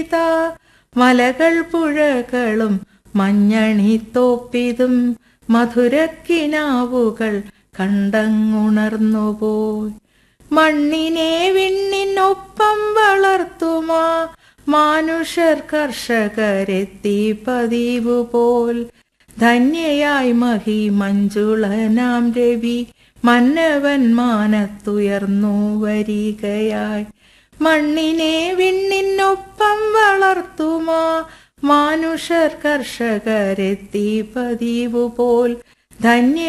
ഇതാ മലകൾ പുഴകളും മഞ്ഞണിത്തോപ്പിതും മധുരക്കിനാവുകൾ കണ്ടങ്ങുണർന്നുപോയി മണ്ണിനെ വിണ്ണിനൊപ്പം വളർത്തുമാ മാനുഷർ കർഷകരെത്തി പതിവു പോൽ ധന്യയായി മഹി മഞ്ജുളനാം രവി മന്നവൻ മാനത്തുയർന്നു വരികയായി മണ്ണിനെ വിണ്ണിനൊപ്പം വളർത്തുമാ മാനുഷർ കർഷകരെത്തി പതിവു പോൽ ധന്യ